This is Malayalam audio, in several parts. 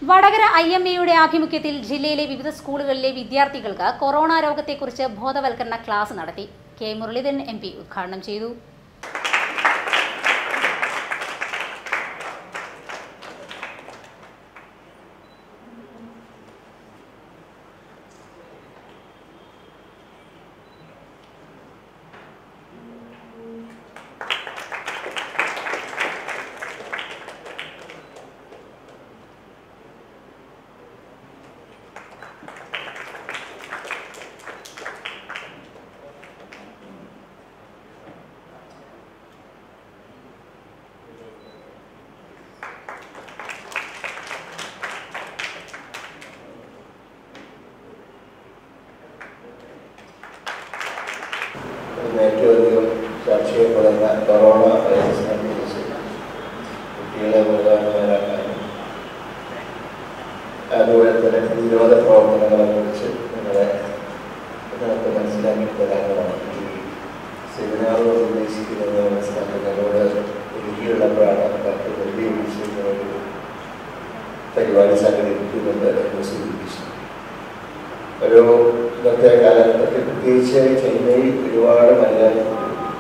വടകര ഐ എം എയുടെ ആഭിമുഖ്യത്തിൽ ജില്ലയിലെ വിവിധ സ്കൂളുകളിലെ വിദ്യാർത്ഥികൾക്ക് കൊറോണ രോഗത്തെക്കുറിച്ച് ബോധവൽക്കരണ ക്ലാസ് നടത്തി കെ മുരളീധരൻ എം പി ഉദ്ഘാടനം ചെയ്തു ഇന്ന് ഏറ്റവും അധികം ചർച്ച ചെയ്യപ്പെടുന്ന കൊറോണ വൈറസിനെ കുറിച്ച് കുട്ടികളെ ബോധവാന്മാരാക്കാനും അതുപോലെ തന്നെ പ്രതിരോധ പ്രവർത്തനങ്ങളെ കുറിച്ച് നിങ്ങളെ നിങ്ങൾക്ക് മനസ്സിലാക്കി തരാനാണ് ഈ സെമിനാറുകൾ ഉദ്ദേശിക്കുന്നത് മനസ്സിലാക്കുന്നതിനോട് ഒരുക്കിയുള്ളപ്പോഴാണ് ഡോക്ടർ വെള്ളി വിളിച്ചിരുന്ന ഒരു പരിപാടി സംഘടിപ്പിക്കുന്നുണ്ട് എന്ന് സൂചിപ്പിച്ചു ഒരു ഇന്നത്തെ കാലഘട്ടത്തിൽ പ്രത്യേകിച്ച് ചൈനയിൽ ഒരുപാട് മലയാളികൾ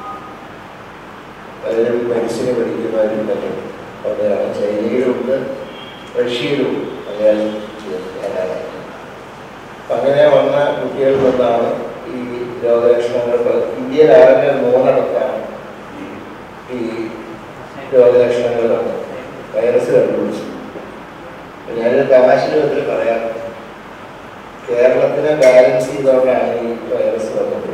പലരും മെഡിസിന് പഠിക്കുന്നവരും തന്നെ അവിടെയാണ് ചൈനയിലുണ്ട് റഷ്യയിലും മലയാളി ധാരാളം അപ്പം അങ്ങനെ വന്ന കുട്ടികളിൽ നിന്നാണ് ഈ രോഗലക്ഷണങ്ങൾ ഇന്ത്യയിലാകെ മൂന്നിടത്താണ് ഈ രോഗലക്ഷണങ്ങൾ കണ്ടത് വൈറസ് കണ്ടുപിടിച്ചു അപ്പം ഞാനൊരു തമാശ രൂപത്തിൽ പറയാം കേരളത്തിനെ ബാലൻസ് ചെയ്തുകൊണ്ടാണ് ഈ വൈറസ് വന്നത്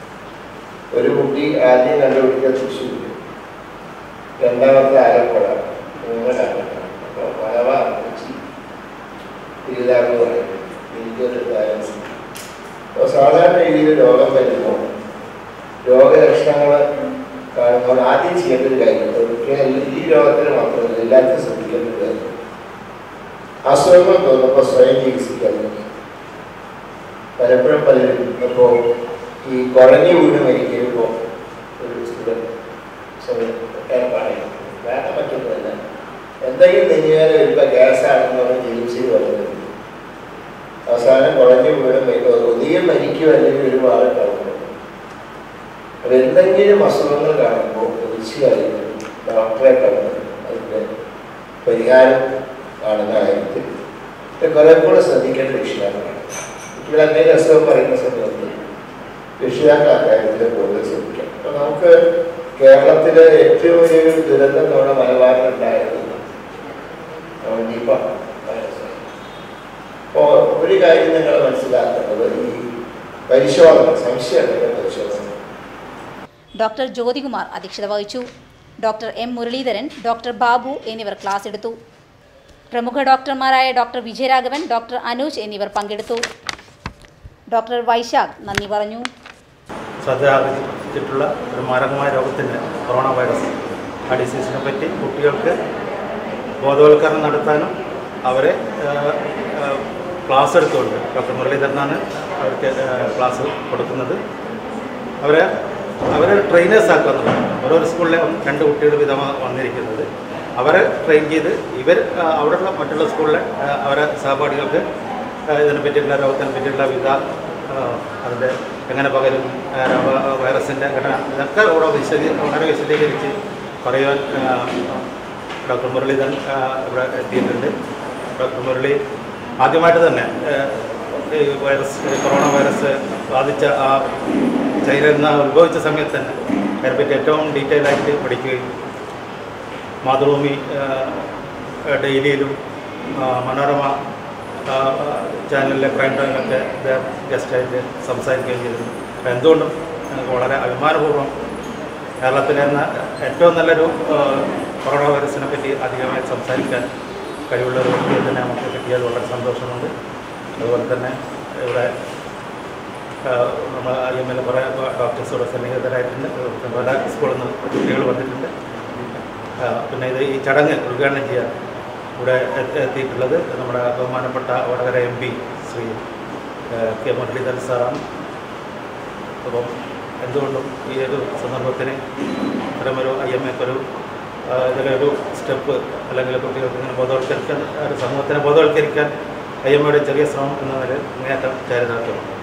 ഒരു കുട്ടി ആദ്യം കണ്ടുപിടിക്കുക തൃശ്ശൂർ രണ്ടാമത്തെ ആലപ്പുഴ മൂന്നിലാണ് അപ്പോൾ മലബ കൊച്ചി തിരുവിതാംകൂർ പറയും എനിക്കൊരു ബാലൻസ് അപ്പോൾ സാധാരണ രീതിയിൽ രോഗം വരുമ്പോൾ രോഗലക്ഷണങ്ങൾ കാണുമ്പോൾ ആദ്യം ചെയ്യേണ്ട ഒരു കാര്യം ഒരിക്കലും ഈ രോഗത്തിന് മാത്രമല്ല എല്ലാവർക്കും ശ്രദ്ധിക്കേണ്ട ഒരു കാര്യം അസുഖങ്ങൾ തോന്നുമ്പോൾ സ്വയം ചികിത്സിക്കാൻ പറ്റും പലപ്പോഴും പലരും ഇപ്പോൾ ഈ കുഴഞ്ഞു വീണ് മരിക്കുമ്പോൾ ഒരു സ്റ്റുഡൻറ്റ് പറയും വേറെ പറ്റുന്നതല്ല എന്തെങ്കിലും നെഞ്ഞുവേല വരുമ്പോൾ ഗ്യാസാണെന്ന് പറഞ്ഞ് ചികിത്സയിൽ വരുന്നത് അവസാനം കുഴഞ്ഞു വീണ് മരിക്കും ഒന്നിയും മരിക്കും അല്ലെങ്കിൽ ഒരു ഭാഗം കാണുമ്പോൾ അപ്പോൾ എന്തെങ്കിലും അസുഖങ്ങൾ കാണുമ്പോൾ തീർച്ചയായും ഡോക്ടറെ കണ്ട് അതിൻ്റെ പരിഹാരം കാണുന്ന കാര്യത്തിൽ കുറെ കൂടെ ശ്രദ്ധിക്കേണ്ട രക്ഷിതാക്കളാണ് കുട്ടികൾ എന്തെങ്കിലും അസുഖം പറയുന്ന സമയത്ത് രക്ഷിതാക്കൾ അക്കാര്യത്തിൽ കൂടുതൽ ശ്രദ്ധിക്കാം അപ്പൊ നമുക്ക് കേരളത്തിലെ ഏറ്റവും വലിയൊരു ദുരന്തം നമ്മുടെ മലബാറിലുണ്ടായത് നിപ വൈറസാണ് അപ്പോൾ ഒരു കാര്യം നിങ്ങൾ മനസ്സിലാക്കേണ്ടത് ഈ പരിശോധന സംശയമുള്ള പരിശോധന ഡോക്ടർ ജ്യോതികുമാർ അധ്യക്ഷത വഹിച്ചു doctor M Muraleedharan doctor Babu എന്നിവർ ക്ലാസ് എടുത്തു പ്രമുഖ ഡോക്ടർമാരായ ഡോക്ടർ വിജയരാഘവൻ ഡോക്ടർ അനൂജ് എന്നിവർ പങ്കെടുത്തു ഡോക്ടർ വൈശാഖ് നന്ദി പറഞ്ഞു ശ്രദ്ധ ആർജിച്ചിട്ടുള്ള ഒരു മാരകമായ രോഗത്തിൻ്റെ കൊറോണ വൈറസ് ആ ഡിസീസിനെ പറ്റി കുട്ടികൾക്ക് ബോധവൽക്കരണം നടത്താനും അവരെ ഏഹ്, ഏഹ്, ക്ലാസ് എടുത്തുകൊണ്ട് ഡോക്ടർ മുരളീധരനാണ് അവർക്ക് ഏഹ്, ക്ലാസ് കൊടുക്കുന്നത് അവരെ അവരെ ട്രെയിനേഴ്സ് ആക്കുന്നുണ്ട് ഓരോ സ്കൂളിലെ രണ്ട് കുട്ടികൾ വിധമാണ് വന്നിരിക്കുന്നത് അവരെ ട്രെയിൻ ചെയ്ത് ഇവർ ആ, അവിടെയുള്ള മറ്റുള്ള സ്കൂളിലെ ആ, അവരെ സഹപാഠികൾക്ക് ആ, ഇതിനെ പറ്റിയുള്ള രോഗത്തിനെ പറ്റിയുള്ള വിധ ആ, അതിൻ്റെ എങ്ങനെ പകരും ആ, രോഗ വൈറസിൻ്റെ ഘടന ഇതൊക്കെ ഇവിടെ വിശദീ വളരെ വിശദീകരിച്ച് പറയുവാൻ ആ, ഡോക്ടർ മുരളീധരൻ ആ, ഇവിടെ എത്തിയിട്ടുണ്ട് ഡോക്ടർ മുരളി ആദ്യമായിട്ട് തന്നെ ആ, ഈ വൈറസ് ഈ കൊറോണ വൈറസ് ബാധിച്ച ആ ചൈനയിൽ നിന്ന് ഉത്ഭവിച്ച സമയത്ത് തന്നെ അതിനെപ്പറ്റി ഏറ്റവും ഡീറ്റെയിൽ ആയിട്ട് പഠിക്കുകയും മാതൃഭൂമി ആ, ഡെയിലിയിലും ആ, മനോരമ ആ, ചാനലിലെ പ്രൈം ടൈമിലൊക്കെ അദ്ദേഹം ഗസ്റ്റായിട്ട് സംസാരിക്കുകയും ചെയ്തിരുന്നു അപ്പോൾ എന്തുകൊണ്ടും ഞങ്ങൾക്ക് വളരെ അഭിമാനപൂർവ്വം കേരളത്തിലെ എന്ന ഏറ്റവും നല്ലൊരു ആ, കൊറോണ വൈറസിനെ പറ്റി അധികമായി സംസാരിക്കാൻ കഴിവുള്ള ഒരു വ്യക്തിയെ തന്നെ നമുക്ക് കിട്ടിയത് വളരെ സന്തോഷമുണ്ട് അതുപോലെ തന്നെ ഇവിടെ ആ, നമ്മൾ ഐ എം എൽ കുറേ ഡോക്ടേഴ്സ് ഇവിടെ സന്നിഹിതരായിട്ടുണ്ട് പല സ്കൂളിൽ നിന്ന് കുട്ടികൾ വന്നിട്ടുണ്ട് ആ, പിന്നെ ഇത് ഈ ചടങ്ങ് ഉദ്ഘാടനം ചെയ്യാൻ ഇവിടെ എത്തി- എത്തിയിട്ടുള്ളത് നമ്മുടെ ബഹുമാനപ്പെട്ട വടകര എം പി ശ്രീ ആ, കെ മുരളീധരൻ സാറാണ് അപ്പം എന്തുകൊണ്ടും ഈ ഒരു സന്ദർഭത്തിന് ഇത്തരമൊരു ഐ എം എക്ക് ഒരു ആ, ഇതിലൊരു സ്റ്റെപ്പ് അല്ലെങ്കിൽ കുട്ടികൾക്ക് ഇങ്ങനെ ബോധവൽക്കരിക്കാൻ ഒരു സമൂഹത്തിനെ ബോധവൽക്കരിക്കാൻ ഐ എം ചെറിയ ശ്രമം എന്ന നിലയിൽ മുന്നേറ്റം ചാരിതാർത്ഥ്യമാണ്